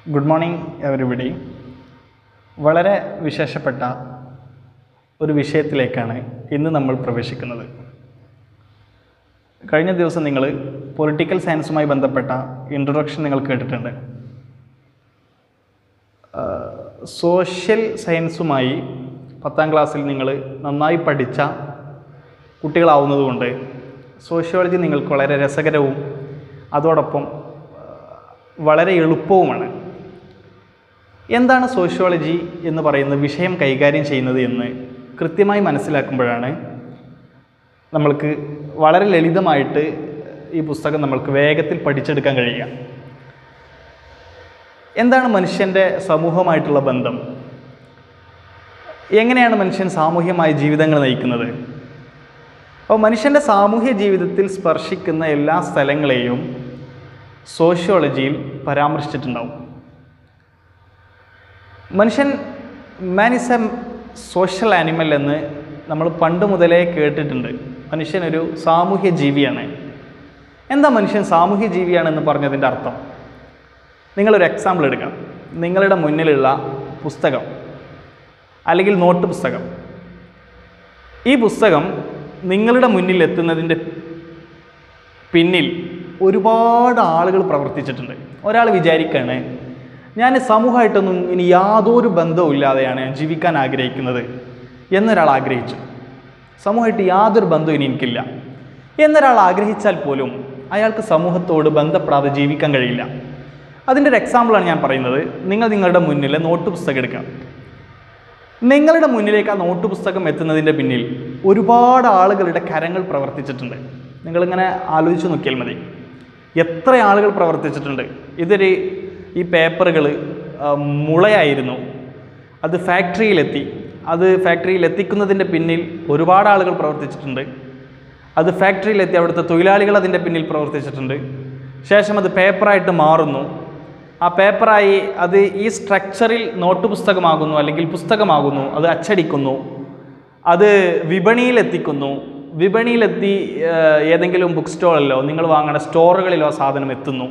good morning everybody വളരെ വിശേഷപ്പെട്ട ഒരു വിഷയത്തിലേക്കാണ് ഇന്ന് നമ്മൾ പ്രവേശിക്കുന്നത് കഴിഞ്ഞ ദിവസം നിങ്ങൾ പൊളിറ്റിക്കൽ സയൻസുമായി ബന്ധപ്പെട്ട ഇൻട്രൊഡക്ഷൻ നിങ്ങൾ കേട്ടിട്ടുണ്ട് സോഷ്യൽ സയൻസുമായി പത്താം ക്ലാസ്സിൽ നിങ്ങൾ നന്നായി പഠിച്ച കുട്ടികളാവുന്നതുകൊണ്ട് സോഷ്യോളജി നിങ്ങൾക്ക് വളരെ രസകരവും അതോടൊപ്പം ആ, വളരെ എളുപ്പവുമാണ് എന്താണ് സോഷ്യോളജി എന്ന് പറയുന്ന വിഷയം കൈകാര്യം ചെയ്യുന്നത് എന്ന് കൃത്യമായി മനസ്സിലാക്കുമ്പോഴാണ് നമ്മൾക്ക് വളരെ ലളിതമായിട്ട് ഈ പുസ്തകം നമ്മൾക്ക് വേഗത്തിൽ പഠിച്ചെടുക്കാൻ കഴിയുക എന്താണ് മനുഷ്യൻ്റെ സമൂഹമായിട്ടുള്ള ബന്ധം എങ്ങനെയാണ് മനുഷ്യൻ സാമൂഹ്യമായ ജീവിതങ്ങൾ നയിക്കുന്നത് അപ്പോൾ മനുഷ്യൻ്റെ സാമൂഹ്യ ജീവിതത്തിൽ സ്പർശിക്കുന്ന എല്ലാ സ്ഥലങ്ങളെയും സോഷ്യോളജിയിൽ പരാമർശിച്ചിട്ടുണ്ടാവും മനുഷ്യൻ man is a social animal എന്ന് നമ്മൾ പണ്ട് മുതലേ കേട്ടിട്ടുണ്ട് മനുഷ്യൻ ഒരു സാമൂഹ്യ ജീവിയാണ് എന്താ മനുഷ്യൻ സാമൂഹ്യ ജീവിയാണെന്ന് പറഞ്ഞതിൻ്റെ അർത്ഥം നിങ്ങളൊരു എക്സാമ്പിൾ എടുക്കാം നിങ്ങളുടെ മുന്നിലുള്ള പുസ്തകം അല്ലെങ്കിൽ നോട്ട് പുസ്തകം ഈ പുസ്തകം നിങ്ങളുടെ മുന്നിൽ എത്തുന്നതിൻ്റെ പിന്നിൽ ഒരുപാട് ആളുകൾ പ്രവർത്തിച്ചിട്ടുണ്ട് ഒരാൾ വിചാരിക്കുകയാണ് ഞാൻ സമൂഹമായിട്ടൊന്നും ഇനി യാതൊരു ബന്ധവും ഇല്ലാതെയാണ് ഞാൻ ജീവിക്കാൻ ആഗ്രഹിക്കുന്നത് എന്നൊരാൾ ആഗ്രഹിച്ചു സമൂഹമായിട്ട് യാതൊരു ബന്ധവും ഇനി എനിക്കില്ല എന്നൊരാൾ ആഗ്രഹിച്ചാൽ പോലും അയാൾക്ക് സമൂഹത്തോട് ബന്ധപ്പെടാതെ ജീവിക്കാൻ കഴിയില്ല അതിൻ്റെ ഒരു എക്സാമ്പിളാണ് ഞാൻ പറയുന്നത് നിങ്ങൾ നിങ്ങളുടെ മുന്നിലെ നോട്ട് പുസ്തകം എടുക്കാം നിങ്ങളുടെ മുന്നിലേക്ക് ആ നോട്ട് പുസ്തകം എത്തുന്നതിൻ്റെ പിന്നിൽ ഒരുപാട് ആളുകളുടെ കരങ്ങൾ പ്രവർത്തിച്ചിട്ടുണ്ട് നിങ്ങളിങ്ങനെ ആലോചിച്ച് നോക്കിയാൽ മതി എത്ര ആളുകൾ പ്രവർത്തിച്ചിട്ടുണ്ട് ഇതൊരു ഈ പേപ്പറുകൾ മുളയായിരുന്നു അത് ഫാക്ടറിയിലെത്തി അത് ഫാക്ടറിയിൽ എത്തിക്കുന്നതിൻ്റെ പിന്നിൽ ഒരുപാട് ആളുകൾ പ്രവർത്തിച്ചിട്ടുണ്ട് അത് ഫാക്ടറിയിലെത്തി അവിടുത്തെ തൊഴിലാളികൾ അതിൻ്റെ പിന്നിൽ പ്രവർത്തിച്ചിട്ടുണ്ട് ശേഷം അത് പേപ്പറായിട്ട് മാറുന്നു ആ പേപ്പറായി അത് ഈ സ്ട്രക്ചറിൽ നോട്ട് പുസ്തകമാകുന്നു അല്ലെങ്കിൽ പുസ്തകമാകുന്നു അത് അച്ചടിക്കുന്നു അത് വിപണിയിലെത്തിക്കുന്നു വിപണിയിലെത്തി ഏഹ്, ഏതെങ്കിലും ബുക്ക് സ്റ്റോളിലോ നിങ്ങൾ വാങ്ങുന്ന സ്റ്റോറുകളിലോ ആ സാധനം എത്തുന്നു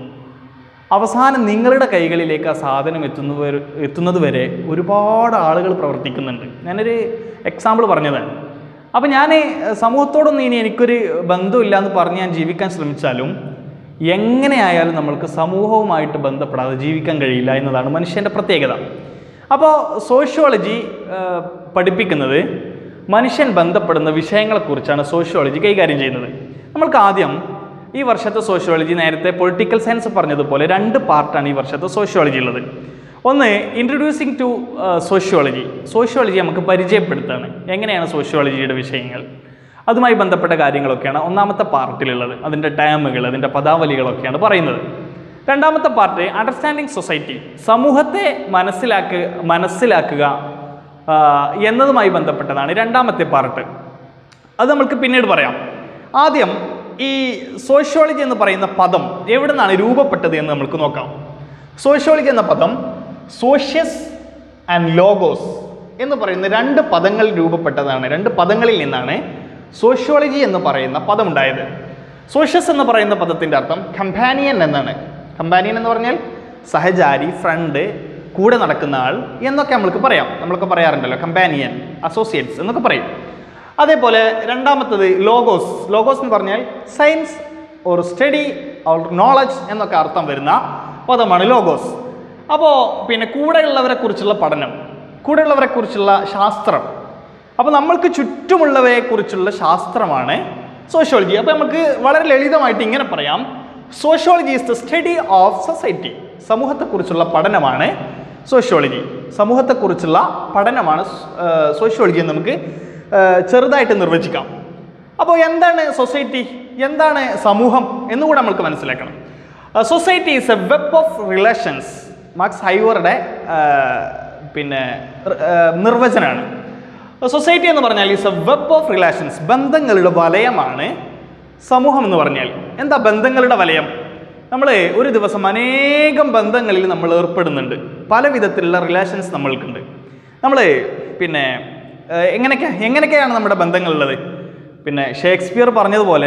അവസാനം നിങ്ങളുടെ കൈകളിലേക്ക് ആ സാധനം എത്തുന്നവർ എത്തുന്നത് വരെ ഒരുപാട് ആളുകൾ പ്രവർത്തിക്കുന്നുണ്ട് ഞാനൊരു എക്സാമ്പിൾ പറഞ്ഞതാണ് അപ്പം ഞാൻ സമൂഹത്തോടൊന്നും ഇനി എനിക്കൊരു ബന്ധമില്ല എന്ന് പറഞ്ഞ് ഞാൻ ജീവിക്കാൻ ശ്രമിച്ചാലും എങ്ങനെയായാലും നമ്മൾക്ക് സമൂഹവുമായിട്ട് ബന്ധപ്പെടാതെ ജീവിക്കാൻ കഴിയില്ല എന്നതാണ് മനുഷ്യൻ്റെ പ്രത്യേകത അപ്പോൾ സോഷ്യോളജി പഠിപ്പിക്കുന്നത് മനുഷ്യൻ ബന്ധപ്പെടുന്ന വിഷയങ്ങളെക്കുറിച്ചാണ് സോഷ്യോളജി കൈകാര്യം ചെയ്യുന്നത് നമ്മൾക്ക് ആദ്യം ഈ വർഷത്തെ സോഷ്യോളജി നേരത്തെ പൊളിറ്റിക്കൽ സയൻസ് പറഞ്ഞതുപോലെ രണ്ട് പാർട്ടാണ് ഈ വർഷത്തെ സോഷ്യോളജി ഉള്ളത് ഒന്ന് ഇൻട്രൊഡ്യൂസിങ് ടു സോഷ്യോളജി സോഷ്യോളജി നമുക്ക് പരിചയപ്പെടുത്താണ് എങ്ങനെയാണ് സോഷ്യോളജിയുടെ വിഷയങ്ങൾ അതുമായി ബന്ധപ്പെട്ട കാര്യങ്ങളൊക്കെയാണ് ഒന്നാമത്തെ പാർട്ടിലുള്ളത് അതിൻ്റെ ടേമുകൾ അതിൻ്റെ പദാവലികളൊക്കെയാണ് പറയുന്നത് രണ്ടാമത്തെ പാർട്ട് അണ്ടർസ്റ്റാൻഡിങ് സൊസൈറ്റി സമൂഹത്തെ മനസ്സിലാക്കുക മനസ്സിലാക്കുക ആ, എന്നതുമായി ബന്ധപ്പെട്ടതാണ് രണ്ടാമത്തെ പാർട്ട് അത് നമുക്ക് പിന്നീട് പറയാം ആദ്യം ഈ സോഷ്യോളജി എന്ന് പറയുന്ന പദം എവിടെ നിന്നാണ് രൂപപ്പെട്ടത് എന്ന് നമുക്ക് നോക്കാം സോഷ്യോളജി എന്ന പദം സോഷ്യസ് ആൻഡ് ലോഗോസ് എന്ന് പറയുന്ന രണ്ട് പദങ്ങൾ രൂപപ്പെട്ടതാണ് രണ്ട് പദങ്ങളിൽ നിന്നാണ് സോഷ്യോളജി എന്ന് പറയുന്ന പദം ഉണ്ടായത് സോഷ്യസ് എന്ന് പറയുന്ന പദത്തിൻ്റെ അർത്ഥം കമ്പാനിയൻ എന്നാണ് കമ്പാനിയൻ എന്ന് പറഞ്ഞാൽ സഹചാരി ഫ്രണ്ട് കൂടെ നടക്കുന്ന ആൾ എന്നൊക്കെ നമ്മൾക്ക് പറയാം നമ്മളൊക്കെ പറയാറുണ്ടല്ലോ കമ്പാനിയൻ അസോസിയേറ്റ്സ് എന്നൊക്കെ പറയും അതേപോലെ രണ്ടാമത്തത് ലോഗോസ് ലോഗോസ് എന്ന് പറഞ്ഞാൽ science or study or knowledge എന്നൊക്കെ അർത്ഥം വരുന്ന പദമാണ് ലോഗോസ് അപ്പോൾ പിന്നെ കൂടെയുള്ളവരെ കുറിച്ചുള്ള പഠനം കൂടെയുള്ളവരെ കുറിച്ചുള്ള ശാസ്ത്രം അപ്പോൾ നമ്മൾക്ക് ചുറ്റുമുള്ളവയെക്കുറിച്ചുള്ള ശാസ്ത്രമാണ് സോഷ്യോളജി അപ്പോൾ നമുക്ക് വളരെ ലളിതമായിട്ട് ഇങ്ങനെ പറയാം sociology is the study of society സമൂഹത്തെക്കുറിച്ചുള്ള പഠനമാണ് സോഷ്യോളജി സമൂഹത്തെക്കുറിച്ചുള്ള പഠനമാണ് സോഷ്യോളജി എന്ന് നമുക്ക് ആ, ചെറുതായിട്ട് നിർവചിക്കാം അപ്പോൾ എന്താണ് സൊസൈറ്റി എന്താണ് സമൂഹം എന്നുകൂടെ നമ്മൾക്ക് മനസ്സിലാക്കണം society is a web of relations മാർക്സ് ഹൈവറുടെ ആ, പിന്നെ ആ, നിർവചനമാണ് സൊസൈറ്റി എന്ന് പറഞ്ഞാൽ is a web of relations ബന്ധങ്ങളുടെ വലയമാണ് സമൂഹം എന്ന് പറഞ്ഞാൽ എന്താ ബന്ധങ്ങളുടെ വലയം നമ്മൾ ഒരു ദിവസം അനേകം ബന്ധങ്ങളിൽ നമ്മൾ ഏർപ്പെടുന്നുണ്ട് പല വിധത്തിലുള്ള റിലേഷൻസ് നമ്മൾക്കുണ്ട് നമ്മൾ പിന്നെ ഏഹ്, എങ്ങനെയൊക്കെ എങ്ങനെയൊക്കെയാണ് നമ്മുടെ ബന്ധങ്ങളുള്ളത് പിന്നെ ഷേക്സ്പിയർ പറഞ്ഞതുപോലെ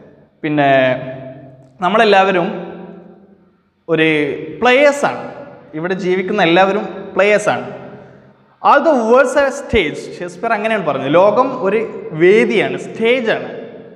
പിന്നെ നമ്മളെല്ലാവരും ഒരു പ്ലേയേഴ്സാണ് ഇവിടെ ജീവിക്കുന്ന എല്ലാവരും പ്ലേയേഴ്സാണ് all the world's are stage Shakespeare അങ്ങനെയാണ് പറഞ്ഞത് ലോകം ഒരു വേദിയാണ് സ്റ്റേജാണ്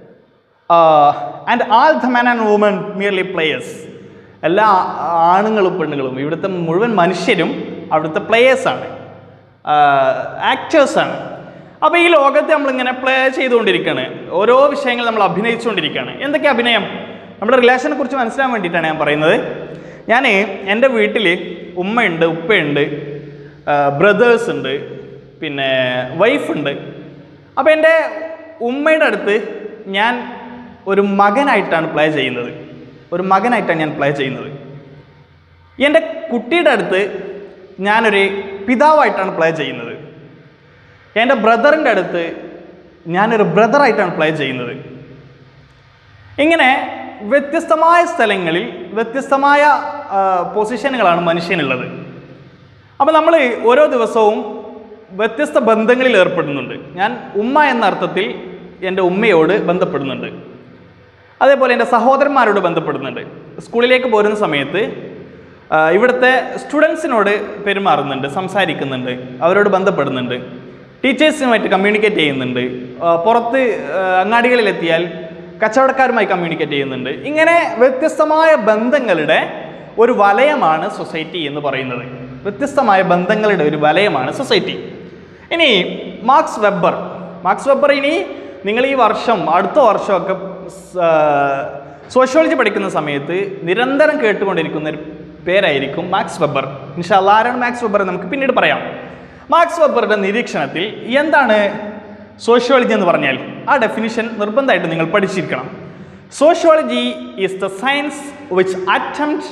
and all the man and woman merely players എല്ലാ ആണുങ്ങളും പെണ്ണുങ്ങളും ഇവിടുത്തെ മുഴുവൻ മനുഷ്യരും അവിടുത്തെ പ്ലേയേഴ്സാണ് ആക്ടേഴ്സാണ് അപ്പോൾ ഈ ലോകത്തെ നമ്മളിങ്ങനെ പ്ലേ ചെയ്തുകൊണ്ടിരിക്കുകയാണ് ഓരോ വിഷയങ്ങൾ നമ്മൾ അഭിനയിച്ചുകൊണ്ടിരിക്കുകയാണ് എന്തൊക്കെ അഭിനയം നമ്മുടെ റിലേഷനെ കുറിച്ച് മനസ്സിലാൻ വേണ്ടിയിട്ടാണ് ഞാൻ പറയുന്നത് ഞാൻ എൻ്റെ വീട്ടിൽ ഉമ്മയുണ്ട് ഉപ്പയുണ്ട് ബ്രദേഴ്സ് ഉണ്ട് പിന്നെ വൈഫുണ്ട് അപ്പോൾ എൻ്റെ ഉമ്മയുടെ അടുത്ത് ഞാൻ ഒരു മകനായിട്ടാണ് പ്ലേ ചെയ്യുന്നത് ഒരു മകനായിട്ടാണ് ഞാൻ പ്ലേ ചെയ്യുന്നത് എൻ്റെ കുട്ടിയുടെ അടുത്ത് ഞാനൊരു പിതാവായിട്ടാണ് പ്ലേ ചെയ്യുന്നത് എൻ്റെ ബ്രദറിൻ്റെ അടുത്ത് ഞാനൊരു ബ്രദറായിട്ടാണ് പ്ലേ ചെയ്യുന്നത് ഇങ്ങനെ വ്യത്യസ്തമായ സ്ഥലങ്ങളിൽ വ്യത്യസ്തമായ ആ, പൊസിഷനുകളാണ് മനുഷ്യനുള്ളത് അപ്പോൾ നമ്മൾ ഓരോ ദിവസവും വ്യത്യസ്ത ബന്ധങ്ങളിൽ ഏർപ്പെടുന്നുണ്ട് ഞാൻ ഉമ്മ എന്ന അർത്ഥത്തിൽ എൻ്റെ ഉമ്മയോട് ബന്ധപ്പെടുന്നുണ്ട് അതേപോലെ എൻ്റെ സഹോദരന്മാരോട് ബന്ധപ്പെടുന്നുണ്ട് സ്കൂളിലേക്ക് പോരുന്ന സമയത്ത് ആ, ഇവിടുത്തെ സ്റ്റുഡൻസിനോട് പെരുമാറുന്നുണ്ട് സംസാരിക്കുന്നുണ്ട് അവരോട് ബന്ധപ്പെടുന്നുണ്ട് ടീച്ചേഴ്സുമായിട്ട് കമ്മ്യൂണിക്കേറ്റ് ചെയ്യുന്നുണ്ട് ആ, പുറത്ത് ആ, അങ്ങാടികളിലെത്തിയാൽ കച്ചവടക്കാരുമായി കമ്മ്യൂണിക്കേറ്റ് ചെയ്യുന്നുണ്ട് ഇങ്ങനെ വ്യത്യസ്തമായ ബന്ധങ്ങളുടെ ഒരു വലയമാണ് സൊസൈറ്റി എന്ന് പറയുന്നത് വ്യത്യസ്തമായ ബന്ധങ്ങളുടെ ഒരു വലയമാണ് സൊസൈറ്റി ഇനി മാർക്സ് വെബർ മാർക്സ് വെബർ ഇനി നിങ്ങൾ ഈ വർഷം അടുത്ത വർഷമൊക്കെ സോഷ്യോളജി പഠിക്കുന്ന സമയത്ത് നിരന്തരം കേട്ടുകൊണ്ടിരിക്കുന്ന ഒരു പേരായിരിക്കും മാക്സ് വെബർ ഇൻഷാല്ല ആരാണ് മാക്സ് വെബർ എന്ന് നമുക്ക് പിന്നീട് പറയാം മാക്സ് വെബറുടെ നിരീക്ഷണത്തിൽ എന്താണ് സോഷ്യോളജി എന്ന് പറഞ്ഞാൽ ആ ഡെഫിനിഷൻ നിർബന്ധമായിട്ട് നിങ്ങൾ പഠിച്ചിരിക്കണം sociology is the science which attempt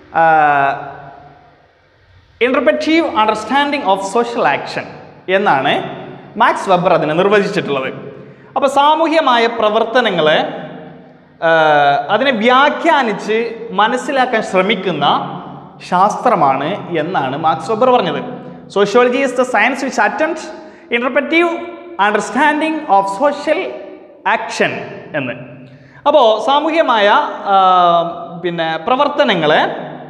interpretive understanding of social action എന്നാണ് മാക്സ് വെബർ അതിനെ നിർവചിച്ചിട്ടുള്ളത് അപ്പോൾ സാമൂഹ്യമായ പ്രവർത്തനങ്ങളെ ആ, അതിനെ വ്യാഖ്യാനിച്ച് മനസ്സിലാക്കാൻ ശ്രമിക്കുന്ന ശാസ്ത്രമാണ് എന്നാണ് മാർക്സ് വെബർ പറഞ്ഞത് sociology is the science which attempt interpretive understanding of social action എന്ന് അപ്പോൾ സാമൂഹ്യമായ ആ, പിന്നെ പ്രവർത്തനങ്ങളെ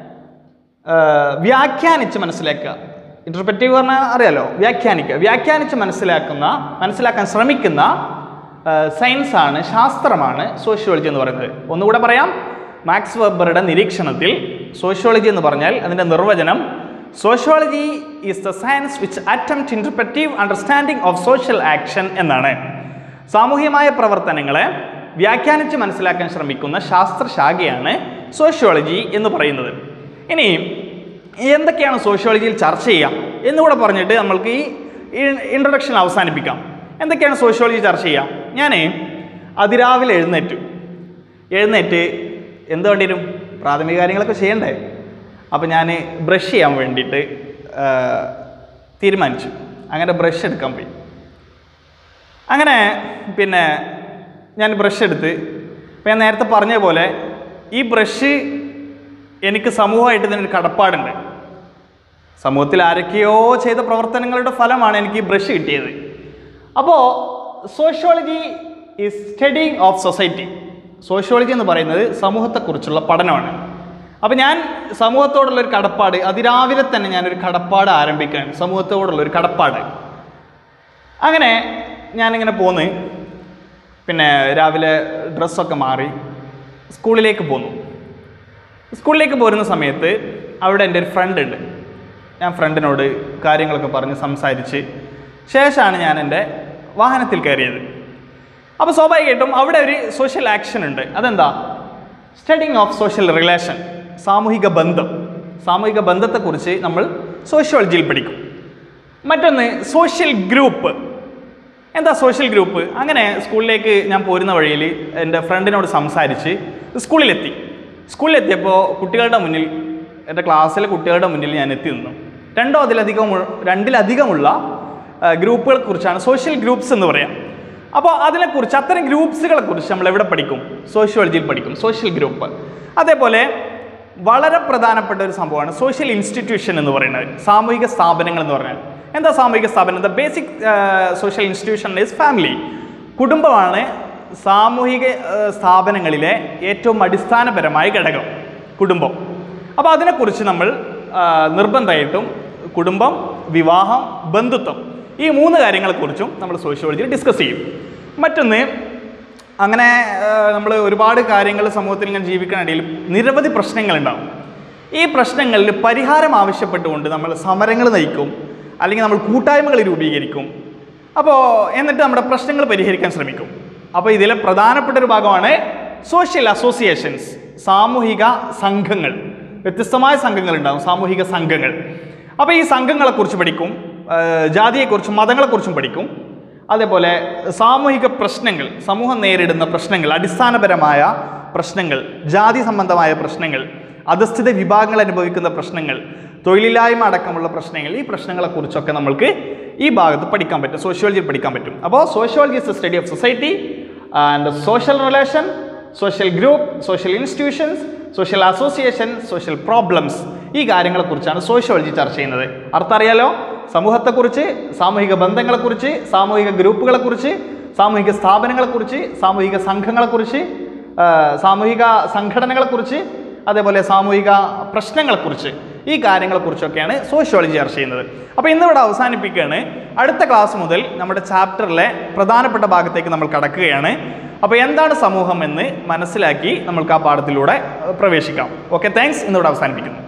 ആഹ് വ്യാഖ്യാനിച്ച് മനസ്സിലാക്കുക ഇൻ്റർപ്രറ്റീവ് പറഞ്ഞാൽ അറിയാലോ വ്യാഖ്യാനിക്കുക വ്യാഖ്യാനിച്ച് മനസ്സിലാക്കുന്ന മനസ്സിലാക്കാൻ ശ്രമിക്കുന്ന സയൻസ് ആണ് ശാസ്ത്രമാണ് സോഷ്യോളജി എന്ന് പറയുന്നത് ഒന്നുകൂടെ പറയാം മാക്സ് വെബറുടെ നിരീക്ഷണത്തിൽ സോഷ്യോളജി എന്ന് പറഞ്ഞാൽ അതിൻ്റെ നിർവചനം sociology is the science which attempt interpretive understanding of social action എന്നാണ് സാമൂഹ്യമായ പ്രവർത്തനങ്ങളെ വ്യാഖ്യാനിച്ച് മനസ്സിലാക്കാൻ ശ്രമിക്കുന്ന ശാസ്ത്രശാഖയാണ് സോഷ്യോളജി എന്ന് പറയുന്നത് ഇനി എന്തൊക്കെയാണ് സോഷ്യോളജിയിൽ ചർച്ച ചെയ്യാം എന്നുകൂടെ പറഞ്ഞിട്ട് നമ്മൾക്ക് ഈ ഇൻട്രൊഡക്ഷൻ അവസാനിപ്പിക്കാം എന്തൊക്കെയാണ് സോഷ്യോളജി ചർച്ച ചെയ്യാം ഞാൻ അതിരാവിലെ എഴുന്നേറ്റു എഴുന്നേറ്റ് എന്ത് വേണ്ടി വരും പ്രാഥമിക കാര്യങ്ങളൊക്കെ ചെയ്യണ്ടേ അപ്പോൾ ഞാൻ ബ്രഷ് ചെയ്യാൻ വേണ്ടിയിട്ട് ആ, തീരുമാനിച്ചു അങ്ങനെ ബ്രഷ് എടുക്കാൻ പോയി അങ്ങനെ പിന്നെ ഞാൻ ബ്രഷ് എടുത്ത് ഇപ്പം ഞാൻ നേരത്തെ പറഞ്ഞ പോലെ ഈ ബ്രഷ് എനിക്ക് സമൂഹമായിട്ട് ഇതിനൊരു കടപ്പാടുണ്ട് സമൂഹത്തിൽ ആരൊക്കെയോ ചെയ്ത പ്രവർത്തനങ്ങളുടെ ഫലമാണ് എനിക്ക് ഈ ബ്രഷ് കിട്ടിയത് അപ്പോൾ sociology is studying of society sociology എന്ന് പറയുന്നത് സമൂഹത്തെക്കുറിച്ചുള്ള പഠനമാണ് അപ്പോൾ ഞാൻ സമൂഹത്തോടുള്ള ഒരു കടപ്പാട് അതിരാവിലെ തന്നെ ഞാനൊരു കടപ്പാട് ആരംഭിക്കുകയാണ് സമൂഹത്തോടുള്ള ഒരു കടപ്പാട് അങ്ങനെ ഞാനിങ്ങനെ പോന്ന് പിന്നെ രാവിലെ ഡ്രസ്സൊക്കെ മാറി സ്കൂളിലേക്ക് പോന്നു സ്കൂളിലേക്ക് പോരുന്ന സമയത്ത് അവിടെ എൻ്റെ ഒരു ഫ്രണ്ട് ഉണ്ട് ഞാൻ ഫ്രണ്ടിനോട് കാര്യങ്ങളൊക്കെ പറഞ്ഞ് സംസാരിച്ച് ശേഷമാണ് ഞാൻ എൻ്റെ വാഹനത്തിൽ കയറിയത് അപ്പോൾ സ്വാഭാവികമായിട്ടും അവിടെ ഒരു സോഷ്യൽ ആക്ഷൻ ഉണ്ട് അതെന്താ സ്റ്റഡിങ് ഓഫ് സോഷ്യൽ റിലേഷൻ സാമൂഹിക ബന്ധം സാമൂഹിക ബന്ധത്തെക്കുറിച്ച് നമ്മൾ സോഷ്യോളജിയിൽ പഠിക്കും മറ്റൊന്ന് സോഷ്യൽ ഗ്രൂപ്പ് എന്താ സോഷ്യൽ ഗ്രൂപ്പ് അങ്ങനെ സ്കൂളിലേക്ക് ഞാൻ പോരുന്ന വഴിയിൽ എൻ്റെ ഫ്രണ്ടിനോട് സംസാരിച്ച് സ്കൂളിലെത്തി സ്കൂളിലെത്തിയപ്പോൾ കുട്ടികളുടെ മുന്നിൽ എൻ്റെ ക്ലാസ്സിലെ കുട്ടികളുടെ മുന്നിൽ ഞാൻ എത്തി നിന്നു രണ്ടോ അതിലധികം രണ്ടിലധികമുള്ള ആ, ഗ്രൂപ്പുകളെ കുറിച്ചാണ് സോഷ്യൽ ഗ്രൂപ്പ്സ് എന്ന് പറയാം അപ്പോൾ അതിനെക്കുറിച്ച് അത്തരം ഗ്രൂപ്പ്സുകളെ കുറിച്ച് നമ്മൾ എവിടെ പഠിക്കും സോഷ്യോളജിയിൽ പഠിക്കും സോഷ്യൽ ഗ്രൂപ്പ് അതേപോലെ വളരെ പ്രധാനപ്പെട്ട ഒരു സംഭവമാണ് സോഷ്യൽ ഇൻസ്റ്റിറ്റ്യൂഷൻ എന്ന് പറയുന്നത് സാമൂഹിക സ്ഥാപനങ്ങൾ എന്ന് പറഞ്ഞാൽ എന്താ സാമൂഹിക സ്ഥാപനം the basic social institution is family കുടുംബമാണ് സാമൂഹിക ആ, സ്ഥാപനങ്ങളിലെ ഏറ്റവും അടിസ്ഥാനപരമായ ഘടകം കുടുംബം അപ്പോൾ അതിനെക്കുറിച്ച് നമ്മൾ ആ, നിർബന്ധമായിട്ടും കുടുംബം വിവാഹം ബന്ധുത്വം ഈ മൂന്ന് കാര്യങ്ങളെക്കുറിച്ചും നമ്മൾ സോഷ്യോളജിയിൽ ഡിസ്കസ് ചെയ്യും മറ്റൊന്ന് അങ്ങനെ നമ്മൾ ഒരുപാട് കാര്യങ്ങൾ സമൂഹത്തിൽ ഇങ്ങനെ ജീവിക്കാനിടയിൽ നിരവധി പ്രശ്നങ്ങളുണ്ടാവും ഈ പ്രശ്നങ്ങളിൽ പരിഹാരം ആവശ്യപ്പെട്ടുകൊണ്ട് നമ്മൾ സമരങ്ങൾ നയിക്കും അല്ലെങ്കിൽ നമ്മൾ കൂട്ടായ്മകൾ രൂപീകരിക്കും അപ്പോൾ എന്നിട്ട് നമ്മുടെ പ്രശ്നങ്ങൾ പരിഹരിക്കാൻ ശ്രമിക്കും അപ്പോൾ ഇതിലെ പ്രധാനപ്പെട്ട ഒരു ഭാഗമാണ് സോഷ്യൽ അസോസിയേഷൻസ് സാമൂഹിക സംഘങ്ങൾ വ്യത്യസ്തമായ സംഘങ്ങൾ ഉണ്ടാകും സാമൂഹിക സംഘങ്ങൾ അപ്പോൾ ഈ സംഘങ്ങളെക്കുറിച്ച് പഠിക്കും ആ, ജാതിയെക്കുറിച്ചും മതങ്ങളെക്കുറിച്ചും പഠിക്കും അതേപോലെ സാമൂഹിക പ്രശ്നങ്ങൾ സമൂഹം നേരിടുന്ന പ്രശ്നങ്ങൾ അടിസ്ഥാനപരമായ പ്രശ്നങ്ങൾ ജാതി സംബന്ധമായ പ്രശ്നങ്ങൾ അധസ്ഥിത വിഭാഗങ്ങൾ അനുഭവിക്കുന്ന പ്രശ്നങ്ങൾ തൊഴിലില്ലായ്മ അടക്കമുള്ള പ്രശ്നങ്ങൾ ഈ പ്രശ്നങ്ങളെക്കുറിച്ചൊക്കെ നമ്മൾക്ക് ഈ ഭാഗത്ത് പഠിക്കാൻ പറ്റും സോഷ്യോളജിയിൽ പഠിക്കാൻ പറ്റും അപ്പോൾ sociology is a study of society and social relation social group social institutions social association social problems ഈ കാര്യങ്ങളെക്കുറിച്ചാണ് സോഷ്യോളജി ചർച്ച ചെയ്യുന്നത് അർത്ഥം അറിയാലോ സമൂഹത്തെക്കുറിച്ച് സാമൂഹിക ബന്ധങ്ങളെക്കുറിച്ച് സാമൂഹിക ഗ്രൂപ്പുകളെക്കുറിച്ച് സാമൂഹിക സ്ഥാപനങ്ങളെക്കുറിച്ച് സാമൂഹിക സംഘങ്ങളെക്കുറിച്ച് ആ, സാമൂഹിക സംഘടനകളെക്കുറിച്ച് അതേപോലെ സാമൂഹിക പ്രശ്നങ്ങളെക്കുറിച്ച് ഈ കാര്യങ്ങളെക്കുറിച്ചൊക്കെയാണ് സോഷ്യോളജി ചർച്ച ചെയ്യുന്നത് അപ്പോൾ ഇന്നിവിടെ അവസാനിപ്പിക്കുകയാണ് അടുത്ത ക്ലാസ് മുതൽ നമ്മുടെ ചാപ്റ്ററിലെ പ്രധാനപ്പെട്ട ഭാഗത്തേക്ക് നമ്മൾ കടക്കുകയാണ് അപ്പോൾ എന്താണ് സമൂഹം എന്ന് മനസ്സിലാക്കി നമ്മൾക്ക് ആ പാഠത്തിലൂടെ ഏഹ്, പ്രവേശിക്കാം ഓക്കെ താങ്ക്സ് ഇന്നിവിടെ അവസാനിപ്പിക്കുന്നു